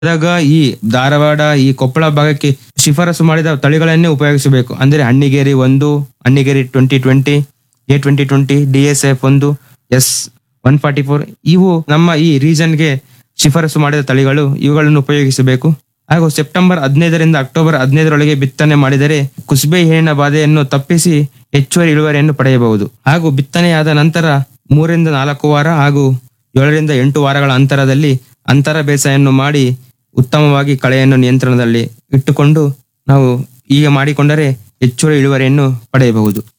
ಆದಾಗ ಈ ಧಾರವಾಡ ಈ ಕೊಪ್ಪಳ ಭಾಗಕ್ಕೆ ಶಿಫಾರಸು ಮಾಡಿದ ತಳಿಗಳನ್ನೇ ಉಪಯೋಗಿಸಬೇಕು ಅಂದ್ರೆ ಹಣ್ಣಿಗೇರಿ ಒಂದು Hannigeri twenty twenty A twenty twenty D S F ಒಂದು ಎಸ್ ಒನ್ ಫಾರ್ಟಿ ಫೋರ್ ಇವು ನಮ್ಮ ಈ ರೀಜನ್ಗೆ ಶಿಫಾರಸು ಮಾಡಿದ ತಳಿಗಳು ಇವುಗಳನ್ನು ಉಪಯೋಗಿಸಬೇಕು ಹಾಗೂ ಸೆಪ್ಟೆಂಬರ್ ಹದಿನೈದರಿಂದ ಅಕ್ಟೋಬರ್ ಹದಿನೈದರೊಳಗೆ ಬಿತ್ತನೆ ಮಾಡಿದರೆ ಕುಸ್ಬೆ ಹೇಣಿನ ಬಾಧೆಯನ್ನು ತಪ್ಪಿಸಿ ಹೆಚ್ಚುವರಿ ಇಳುವರಿಯನ್ನು ಪಡೆಯಬಹುದು ಹಾಗೂ ಬಿತ್ತನೆಯಾದ ನಂತರ ಮೂರರಿಂದ ನಾಲ್ಕು ವಾರ ಹಾಗೂ ಏಳರಿಂದ ಎಂಟು ವಾರಗಳ ಅಂತರದಲ್ಲಿ ಅಂತರ ಬೇಸಾಯನ್ನು ಮಾಡಿ ಉತ್ತಮವಾಗಿ ಕಳೆಯನ್ನು ನಿಯಂತ್ರಣದಲ್ಲಿ ಇಟ್ಟುಕೊಂಡು ನಾವು ಈಗ ಮಾಡಿಕೊಂಡರೆ ಹೆಚ್ಚುವರಿ ಇಳುವರಿಯನ್ನು ಪಡೆಯಬಹುದು